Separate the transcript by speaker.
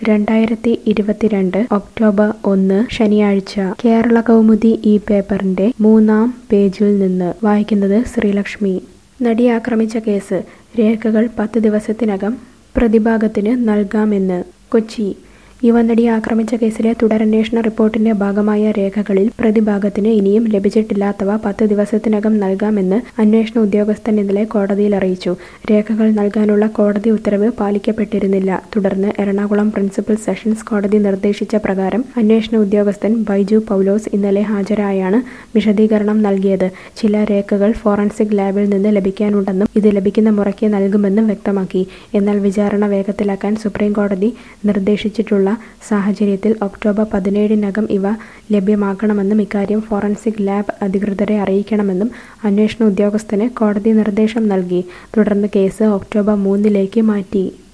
Speaker 1: രണ്ടായിരത്തി ഇരുപത്തിരണ്ട് ഒക്ടോബർ ഒന്ന് ശനിയാഴ്ച കേരള കൗമുദി ഈ പേപ്പറിന്റെ മൂന്നാം പേജിൽ നിന്ന് വായിക്കുന്നത് ശ്രീലക്ഷ്മി നടിയെ ആക്രമിച്ച കേസ് രേഖകൾ പത്ത് ദിവസത്തിനകം പ്രതിഭാഗത്തിന് നൽകാമെന്ന് കൊച്ചി യുവനടിയെ ആക്രമിച്ച കേസിലെ തുടരന്വേഷണ റിപ്പോർട്ടിന്റെ ഭാഗമായ രേഖകളിൽ പ്രതിഭാഗത്തിന് ഇനിയും ലഭിച്ചിട്ടില്ലാത്തവ പത്ത് ദിവസത്തിനകം നൽകാമെന്ന് അന്വേഷണ ഉദ്യോഗസ്ഥൻ ഇന്നലെ കോടതിയിൽ അറിയിച്ചു രേഖകൾ നൽകാനുള്ള കോടതി ഉത്തരവ് പാലിക്കപ്പെട്ടിരുന്നില്ല തുടർന്ന് എറണാകുളം പ്രിൻസിപ്പൽ സെഷൻസ് കോടതി നിർദ്ദേശിച്ച പ്രകാരം അന്വേഷണ ഉദ്യോഗസ്ഥൻ ബൈജു പൗലോസ് ഇന്നലെ ഹാജരായാണ് വിശദീകരണം നൽകിയത് ചില രേഖകൾ ഫോറൻസിക് ലാബിൽ നിന്ന് ലഭിക്കാനുണ്ടെന്നും ഇത് ലഭിക്കുന്ന മുറയ്ക്ക് നൽകുമെന്നും വ്യക്തമാക്കി എന്നാൽ വിചാരണ വേഗത്തിലാക്കാൻ സുപ്രീം കോടതി നിർദ്ദേശിച്ചിട്ടുള്ള സാഹചര്യത്തിൽ ഒക്ടോബർ പതിനേഴിനകം ഇവ ലഭ്യമാക്കണമെന്നും ഇക്കാര്യം ഫോറൻസിക് ലാബ് അധികൃതരെ അറിയിക്കണമെന്നും അന്വേഷണ ഉദ്യോഗസ്ഥന് കോടതി നിർദ്ദേശം നൽകി തുടർന്ന് കേസ് ഒക്ടോബർ മൂന്നിലേക്ക് മാറ്റി